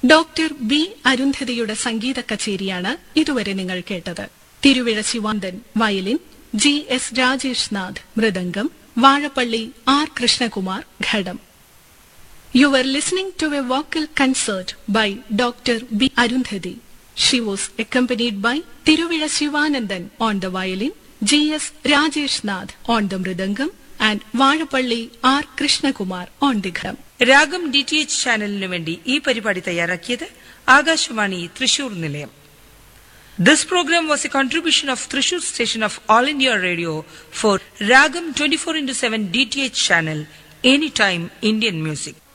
Doctor B അരുന്ധതിയുടെ സംഗീത കച്ചേരിയാണ് ഇതുവരെ നിങ്ങൾ കേട്ടത് Thiruvizha Shivananthan violin G S Rajesh Nath mridangam Vazhappally R Krishnakumar ghatam You were listening to a vocal concert by Dr. B. Arundhati. She was accompanied by Tiruvira Shivanandan on the violin, G.S. Rajesh Nath on the mridangam, and Vazhapalli R. Krishnakumar on the gham. Raagam D T H ചാനലിനു വേണ്ടി ഈ പരിപാടി തയ്യാറാക്കിയത് ആകാശവാണി തൃശൂർ നിലയം this programme was a contribution of Thrissur station of All India Radio for Raagam twenty four into seven D T H channel any time Indian music